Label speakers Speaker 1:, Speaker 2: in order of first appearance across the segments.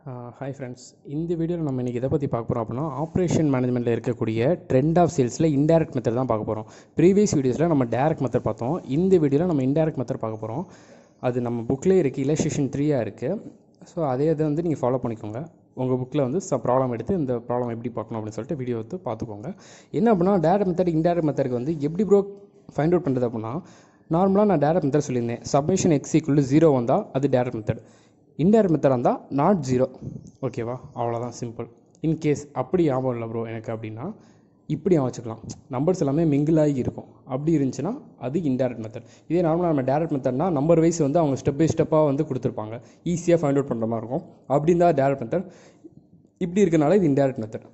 Speaker 1: hi friends இந்த வீடியோவில் நம்ம இன்றைக்கி எதை பற்றி பார்க்க போகிறோம் அப்படின்னா ஆப்ரேஷன் மேனேஜ்மெண்ட்டில் இருக்கக்கூடிய ட்ரெண்ட் ஆஃப் சேல்ஸில் இன்டைரக்ட் மெத்தட் தான் பார்க்க போகிறோம் ப்ரீவியஸ் வீடியோஸில் நம்ம டேரக்ட் மெத்தட் பார்த்தோம் இந்த வீடியோவில் நம்ம இன்டைரக்ட் மெத்தட் பார்க்க போகிறோம் அது நம்ம புக்லேயே இருக்குது இல்லஸ்ட்ரேஷன் த்ரீயாக இருக்குது ஸோ அதே இதை வந்து நீங்கள் ஃபாலோ பண்ணிக்கோங்க உங்கள் புக்கில் வந்து ச ப்ராப்ளம் எடுத்து இந்த ப்ராப்ளம் எப்படி பார்க்கணும் அப்படின்னு சொல்லிட்டு வீடியோ எடுத்து பார்த்துக்கோங்க என்ன அப்படின்னா டேரக்ட் மெத்தட் இன்டைரக்ட் மெத்தடுக்கு வந்து எப்படி ப்ரோ ஃபைண்ட் அவுட் பண்ணுறது அப்படின்னா நார்மலாக நான் டேரக்ட் மெத்தட் சொல்லியிருந்தேன் சப்மிஷன் எக்ஸ் ஈக்குவல் ஜீரோ வந்தால் அது டேரக்ட் மெத்தட் இன்டைரக்ட் மெத்தட் இருந்தால் நாட் ஜீரோ ஓகேவா அவ்வளோதான் சிம்பிள் இன்கேஸ் அப்படி ஞாபகம் இல்லை ப்ரோ எனக்கு அப்படின்னா இப்படி ஞாபகம் வச்சுக்கலாம் நம்பர்ஸ் எல்லாமே மிங்கிள் ஆகி இருக்கும் அப்படி இருந்துச்சுன்னா அது இன்டைரக்ட் மெத்தட் இதே நார்மலாக நம்ம டேரக்ட் மெத்தட்னா நம்பர் வைஸ் வந்து அவங்க ஸ்டெப் பை ஸ்டெப்பாக வந்து கொடுத்துருப்பாங்க ஈஸியாக ஃபைண்ட் அவுட் பண்ணுற மாதிரி இருக்கும் அப்படி இருந்தால் டேரக்ட் மெத்தட் இப்படி இருக்கனால இது இன்டைரக்ட் மெத்தட்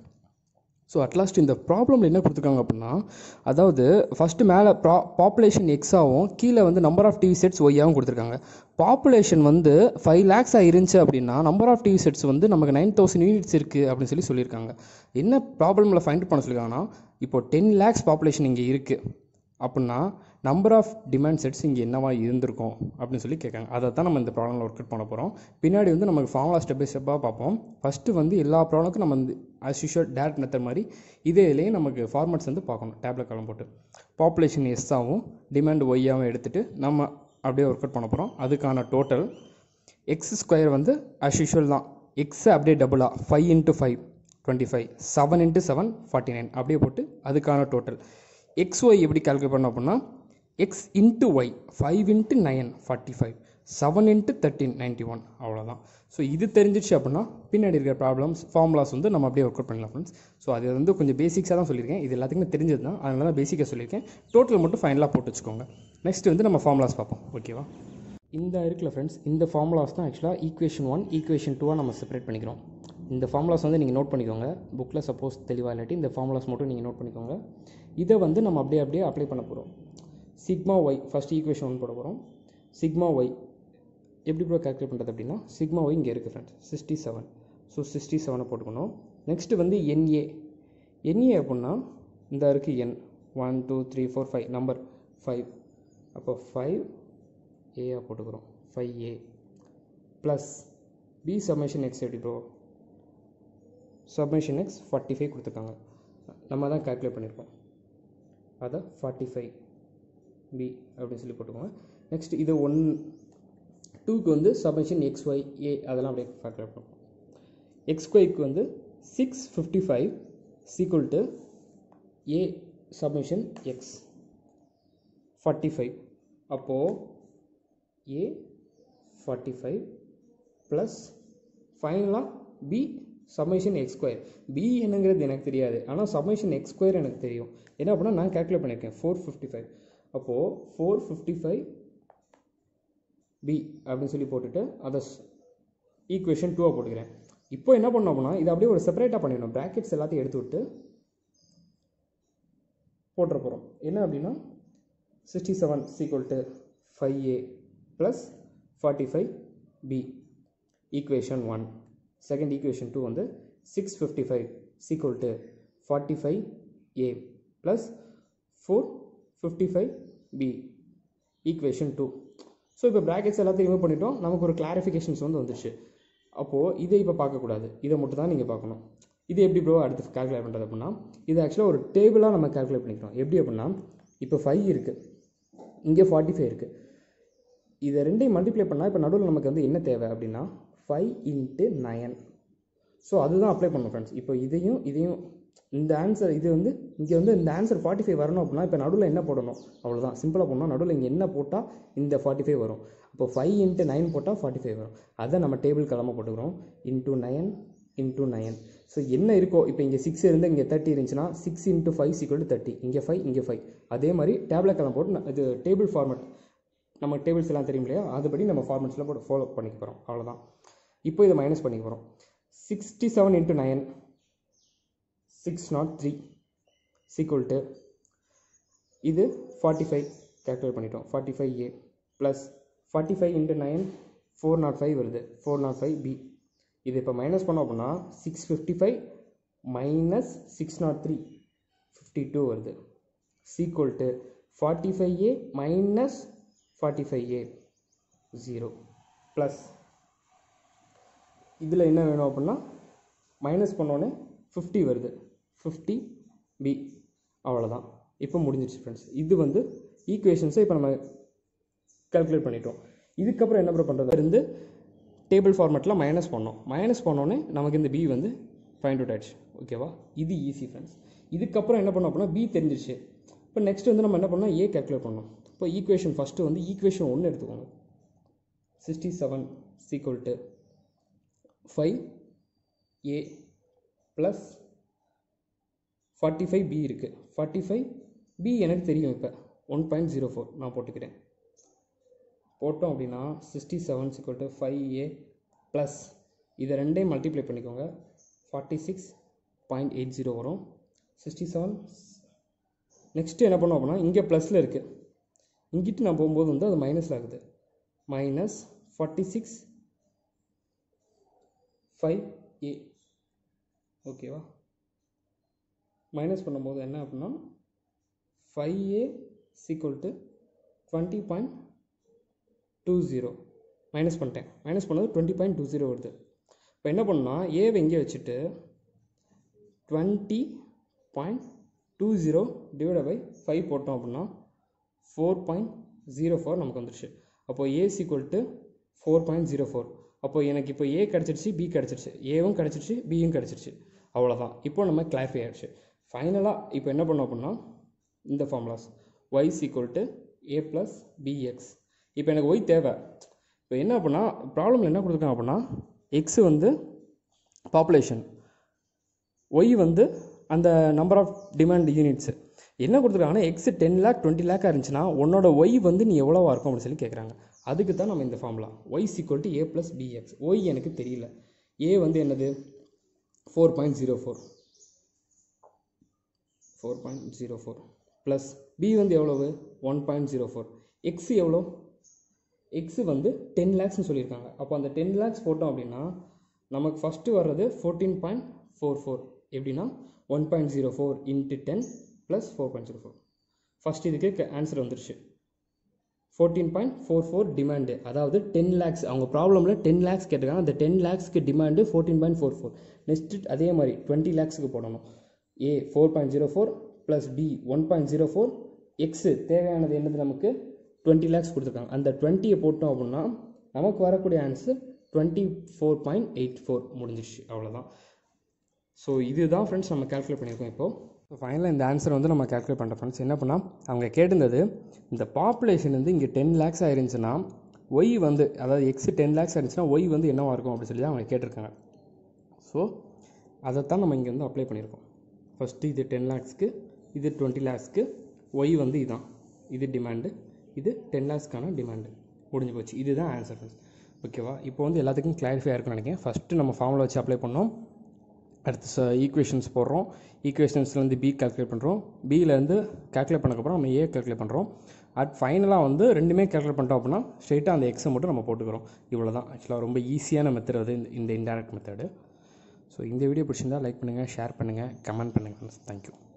Speaker 1: ஸோ அட்லாஸ்ட் இந்த ப்ராப்ளமில் என்ன கொடுத்துருக்காங்க அப்படின்னா அதாவது ஃபஸ்ட்டு மேலே ப்ரா பாப்புலேஷன் எக்ஸாகவும் கீழே வந்து நம்பர் ஆஃப் டிவி செட்ஸ் ஒய்யாகவும் கொடுத்துருக்காங்க பாப்புலேஷன் வந்து ஃபைவ் லேக்ஸாக இருந்துச்சு அப்படின்னா நம்பர் ஆஃப் டிவி செட்ஸ் வந்து நமக்கு நைன் தௌசண்ட் யூனிட்ஸ் இருக்குது அப்படின்னு சொல்லி சொல்லியிருக்காங்க என்ன ப்ராப்ளமில் ஃபைண்ட் பண்ண சொல்லியிருக்காங்கன்னா இப்போ டென் லேக்ஸ் பாப்புலேஷன் இங்கே இருக்குது அப்படின்னா நம்பர் ஆஃப் டிமாண்ட் செட்ஸ் இங்கே என்னவா இருந்திருக்கும் அப்படின்னு சொல்லி கேட்காங்க அதை தான் நம்ம இந்த ப்ராப்ளமில் ஒர்க் அவுட் பண்ண போகிறோம் பின்னாடி வந்து நமக்கு ஃபார்முலா ஸ்டெப் பை ஸ்டெப்பாக பார்ப்போம் ஃபஸ்ட்டு வந்து எல்லா ப்ராப்ளமுக்கும் நம்ம வந்து ஆஸ் யூஷுவல் டேரக்ட் மெத்தட் மாதிரி இதே இதுலேயே நமக்கு ஃபார்மட்ஸ் வந்து பார்க்கணும் டேப்லெட் காலம் போட்டு பாப்புலேஷன் எஸ்ஸாகவும் டிமாண்ட் ஒய்யாகவும் எடுத்துகிட்டு நம்ம அப்படியே ஒர்க் அவுட் பண்ண போகிறோம் அதுக்கான டோட்டல் எக்ஸ் ஸ்கொயர் வந்து ஆஸ் யூஷுவல் தான் எக்ஸை அப்படியே டபுளாக five into five twenty five seven into seven forty nine அப்படியே போட்டு அதுக்கான டோட்டல் எக்ஸ் ஒய் எப்படி கால்குலேட் பண்ணோம் அப்படின்னா X into Y five into nine forty five seven into thirteen ninety one அவ்வளோதான் ஸோ இது தெரிஞ்சிச்சு அப்படின்னா பின்னாடி இருக்கிற ப்ராப்ளம்ஸ் ஃபார்முலாஸ் வந்து நம்ம அப்படியே ஒர்க் அவுட் பண்ணலாம் ஃப்ரெண்ட்ஸ் ஸோ அது வந்து கொஞ்சம் பேசிக்ஸாக தான் சொல்லியிருக்கேன் இது எல்லாத்துக்குமே தெரிஞ்சது தான் அதனால தான் பேசிக்காக சொல்லியிருக்கேன் டோட்டல் மட்டும் ஃபைனலாக போட்டு வச்சுக்கோங்க நெக்ஸ்ட் வந்து நம்ம ஃபார்முலாஸ் பார்ப்போம் ஓகேவா இந்த இருக்குல்ல ஃப்ரெண்ட்ஸ் இந்த ஃபார்முலாஸ் தான் ஆக்சுவலாக ஈக்குவேஷன் ஒன் ஈக்குவேஷன் டூவாக நம்ம செப்பரேட் பண்ணிக்கிறோம் இந்த ஃபார்முலாஸ் வந்து நீங்கள் நோட் பண்ணிக்கோங்க புக்கில் சப்போஸ் தெளிவாக இல்லாட்டி இந்த ஃபார்முலாஸ் மட்டும் நீங்கள் நோட் பண்ணிக்கோங்க இதை வந்து நம்ம அப்படியே அப்படியே அப்ளை பண்ண போகிறோம் sigma Y first equation one போட போகிறோம் சிக்மா ஒய் எப்படி ப்ரோ கால்குலேட் பண்ணுறது அப்படின்னா சிக்மா ஒய் இங்கே இருக்குது friends sixty seven so sixty செவனை போட்டுக்கணும் நெக்ஸ்ட்டு வந்து என்ஏ என்ஏ அப்படின்னா இந்த இருக்குது N one two three four five number five அப்போ ஃபைவ் ஏயாக போட்டுக்கிறோம் five A plus B submission X எப்படி bro submission X forty five கொடுத்துருக்காங்க நம்ம தான் கால்குலேட் பண்ணியிருக்கோம் அதை ஃபார்ட்டி ஃபைவ் பி அப்படின்னு சொல்லி போட்டுக்கோங்க நெக்ஸ்ட் இது ஒன் டூக்கு வந்து சப்மிஷன் எக்ஸ் ஒய் ஏ அதெல்லாம் அப்படியே கால்குலேட் பண்ணுவோம் எக்ஸ் ஒய்க்கு வந்து six fifty five equal to A submission X forty five அப்போது ஏ ஃபார்ட்டி ஃபைவ் ப்ளஸ் ஃபைனலாக B summation X square B என்னங்கிறது எனக்கு தெரியாது ஆனால் சம்மேஷன் எக்ஸ் ஸ்கொயர் எனக்கு தெரியும் என்ன அப்படின்னா நான் கேல்குலேட் பண்ணியிருக்கேன் ஃபோர் ஃபிஃப்டி ஃபைவ் அப்போது ஃபோர் ஃபிஃப்டி ஃபைவ் பி அப்படின்னு சொல்லி போட்டுட்டு அதை ஈக்குவேஷன் டூவாக போட்டுக்கிறேன் இப்போ என்ன பண்ணோம் அப்படின்னா இதை அப்படியே ஒரு செப்பரேட்டாக பண்ணிடணும் ப்ராக்கெட்ஸ் எல்லாத்தையும் எடுத்து விட்டு போட்டுற போகிறோம் என்ன அப்படின்னா sixty seven equal to five A plus forty five B equation one second equation two வந்து six fifty five equal to forty five A plus four fifty five B equation two so இப்போ brackets எல்லாத்தையும் remove பண்ணிட்டோம் நமக்கு ஒரு clarifications வந்து வந்துருச்சு அப்போது இதை இப்போ பார்க்கக்கூடாது இதை மட்டும் தான் நீங்கள் பார்க்கணும் இது எப்படி ப்ரோ அடுத்து கால்குலேட் பண்ணுறது அப்படின்னா இது ஆக்சுவலாக ஒரு டேபிளாக நம்ம கால்குலேட் பண்ணிக்கிறோம் எப்படி அப்படின்னா இப்போ ஃபைவ் இருக்குது இங்கே ஃபார்ட்டி ஃபைவ் இருக்குது இதை ரெண்டையும் மல்டிப்ளை பண்ணால் இப்போ நடுவில் நமக்கு வந்து என்ன தேவை அப்படின்னா ஃபைவ் இன்ட்டு நயன் ஸோ அதுதான் அப்ளை பண்ணணும் ஃப்ரெண்ட்ஸ் இப்போ இதையும் இதையும் இந்த ஆன்சர் இது வந்து இங்கே வந்து இந்த ஆன்சர் ஃபார்ட்டி ஃபைவ் வரணும் அப்படின்னா இப்போ நடுவில் என்ன போடணும் அவ்வளோதான் சிம்பிளாக போடணும் நடுவில் இங்கே என்ன போட்டால் இந்த ஃபார்ட்டி ஃபைவ் வரும் இப்போ ஃபைவ் இன்ட்டு நைன் போட்டால் ஃபார்ட்டி ஃபைவ் வரும் அதை நம்ம டேபிள் கிளம்ப போட்டுக்கிறோம் into nine into nine so என்ன இருக்கோ இப்போ இங்கே சிக்ஸ் இருந்து இங்கே தேர்ட்டி இருந்துச்சுன்னா six into five equal to thirty இங்கே ஃபைவ் இங்கே ஃபைவ் அதே மாதிரி டேப்லெட் கிளம்ப போட்டு நான் இது டேபிள் ஃபார்மெட் நம்ம டேபிள்ஸ் எல்லாம் தெரியும் இல்லையா அதுபடி நம்ம ஃபார்மெட்ஸ்லாம் போட்டு ஃபாலோ பண்ணிக்க போகிறோம் அவ்வளோதான் இப்போ இதை மைனஸ் பண்ணிக்க போகிறோம் sixty seven into nine six not three equal to இது ஃபார்ட்டி ஃபைவ் கேல்குலேட் பண்ணிட்டோம் forty five A plus forty five into nine four not five வருது ஃபோர் நாட் ஃபைவ் பி இது இப்போ மைனஸ் பண்ணோம் அப்படின்னா six fifty five minus six not three fifty two வருது equal to forty five A minus forty five A zero plus இதில் என்ன வேணும் அப்படின்னா மைனஸ் பண்ணோன்னே ஃபிஃப்டி வருது ஃபிஃப்டி பி அவ்வளோதான் இப்போ முடிஞ்சிருச்சு ஃப்ரெண்ட்ஸ் இது வந்து ஈக்குவேஷன்ஸை இப்போ நம்ம கால்குலேட் பண்ணிட்டோம் இதுக்கப்புறம் என்ன பண்ணுறது இருந்து டேபிள் ஃபார்மேட்டில் மைனஸ் பண்ணோம் மைனஸ் பண்ணோன்னே நமக்கு இந்த பி வந்து ஃபைண்ட் அவுட் ஆயிடுச்சு ஓகேவா இது ஈஸி ஃப்ரெண்ட்ஸ் இதுக்கப்புறம் என்ன பண்ணோம் அப்படின்னா பி தெரிஞ்சிருச்சு இப்போ நெக்ஸ்ட் வந்து நம்ம என்ன பண்ணோம் ஏ கால்குலேட் பண்ணோம் இப்போ ஈக்குவேஷன் ஃபஸ்ட்டு வந்து ஈக்குவேஷன் ஒன்று எடுத்துக்கோங்க sixty seven equal to five A plus forty five B இருக்குது ஃபார்ட்டி ஃபைவ் பி எனக்கு தெரியும் இப்போ ஒன் பாயிண்ட் ஜீரோ ஃபோர் நான் போட்டுக்கிறேன் போட்டோம் அப்படின்னா sixty seven equal to five A plus இதை ரெண்டையும் மல்டிப்ளை பண்ணிக்கோங்க forty six point eight zero வரும் சிக்ஸ்டி செவன் நெக்ஸ்ட்டு என்ன பண்ணோம் அப்படின்னா இங்கே ப்ளஸில் இருக்குது இங்கிட்டு நான் போகும்போது வந்து அது மைனஸில் ஆகுது minus forty six five A ஓகேவா மைனஸ் பண்ணும்போது என்ன அப்படின்னா five A equal to twenty point two zero minus பண்ணிட்டேன் மைனஸ் பண்ணது டுவெண்ட்டி பாயிண்ட் டூ ஜீரோ வருது இப்போ என்ன பண்ணா ஏவை இங்கே வச்சுட்டு twenty point two zero divide by five போட்டோம் அப்படின்னா ஃபோர் பாயிண்ட் ஜீரோ ஃபோர் நமக்கு வந்துருச்சு அப்போ A equal to four point zero four அப்போ எனக்கு இப்போ ஏ கிடச்சிருச்சு பி கிடச்சிருச்சு ஏவும் கிடச்சிருச்சு பியும் கிடச்சிருச்சு அவ்வளோதான் இப்போ நம்ம கிளாரிஃபை ஆகிடுச்சு ஃபைனலாக இப்போ என்ன பண்ணோம் அப்படின்னா இந்த formulas Y equal to A plus B X இப்போ எனக்கு ஒய் தேவை இப்போ என்ன அப்படின்னா ப்ராப்ளமில் என்ன கொடுத்துருக்காங்க அப்படின்னா எக்ஸ் வந்து பாப்புலேஷன் ஒய் வந்து அந்த நம்பர் ஆஃப் டிமாண்ட் யூனிட்ஸு என்ன கொடுத்துருக்காங்கன்னா எக்ஸ் டென் லேக் டுவெண்ட்டி லேக்காக இருந்துச்சுன்னா உன்னோட ஒய் வந்து நீ எவ்வளோவா இருக்கும் அப்படின்னு சொல்லி கேட்குறாங்க அதுக்கு தான் நம்ம இந்த formula Y equal to A plus B X Y எனக்கு தெரியல ஏ வந்து என்னது four point zero four four point zero four plus B வந்து எவ்வளவு one point zero four X எவ்வளோ எக்ஸ் வந்து டென் லேக்ஸ்னு சொல்லியிருக்காங்க அப்போ அந்த டென் லேக்ஸ் போட்டோம் அப்படின்னா நமக்கு ஃபஸ்ட்டு வர்றது ஃபோர்டீன் பாயிண்ட் ஃபோர் ஃபோர் எப்படின்னா one point zero four into ten plus four point zero four first இதுக்கு ஆன்சர் வந்துருச்சு fourteen point four four demand அதாவது டென் லேக்ஸ் அவங்க ப்ராப்ளமில் டென் லேக்ஸ் கேட்டிருக்காங்க அந்த டென் லேக்ஸ்க்கு demand fourteen point four four next அதே மாதிரி டுவெண்ட்டி லேக்ஸுக்கு போடணும் A four point zero four plus B one point zero four X தேவையானது என்னது நமக்கு டுவெண்ட்டி லேக்ஸ் கொடுத்துருக்காங்க அந்த டுவெண்ட்டியை போட்டோம் அப்படின்னா நமக்கு வரக்கூடிய answer twenty four point eight four முடிஞ்சிருச்சு அவ்வளோதான் ஸோ இதுதான் ஃப்ரெண்ட்ஸ் நம்ம கால்குலேட் பண்ணியிருக்கோம் இப்போது ஸோ ஃபைனலாக இந்த ஆன்சர் வந்து நம்ம கால்குலேட் பண்ணுறோம் ஃப்ரெண்ட்ஸ் என்ன பண்ணால் அவங்க கேட்டிருந்தது இந்த பாப்புலேஷன் வந்து இங்கே டென் லேக்ஸ் ஆயிருந்துச்சுன்னா ஒய் வந்து அதாவது எக்ஸ் டென் லேக்ஸ் ஆயிருந்துச்சுன்னா ஒய் வந்து என்னவா இருக்கும் அப்படின்னு சொல்லி தான் அவங்க கேட்டிருக்காங்க ஸோ அதைத்தான் நம்ம இங்கே வந்து அப்ளை பண்ணியிருக்கோம் ஃபஸ்ட்டு இது டென் லேக்ஸ்க்கு இது டுவெண்ட்டி லேக்ஸ்க்கு ஒய் வந்து இதான் இது டிமாண்டு இது டென் லேக்ஸ்க்கான டிமாண்டு முடிஞ்சு போச்சு இதுதான் ஆன்சர் ஓகேவா இப்போ வந்து எல்லாத்துக்கும் கிளாரிஃபை இருக்குன்னு நினைக்கிறேன் ஃபஸ்ட்டு நம்ம ஃபார்முலா வச்சு அப்ளை பண்ணோம் அடுத்து ஈக்குவேஷன்ஸ் போடுறோம் ஈக்குவேஷன்ஸ்லேருந்து பி கால்குலேட் பண்ணுறோம் பியிலேருந்து கால்குலேட் பண்ணக்கப்புறம் நம்ம ஏ கால்குலேட் பண்ணுறோம் அட் ஃபைனலாக வந்து ரெண்டுமே கால்குலேட் பண்ணிட்டோம் அப்படின்னா ஸ்ட்ரெயிட்டாக அந்த எக்ஸை மட்டும் நம்ம போட்டுக்கிறோம் இவ்வளோ தான் ஆக்சுவலாக ரொம்ப ஈஸியான மெத்தட் அது இந்த- இந்த இன்டெரக்ட் மெத்தடு ஸோ இந்த வீடியோ பிடிச்சிருந்தா லைக் பண்ணுங்கள் ஷேர் பண்ணுங்கள் கமெண்ட் பண்ணுங்கள் தேங்க்யூ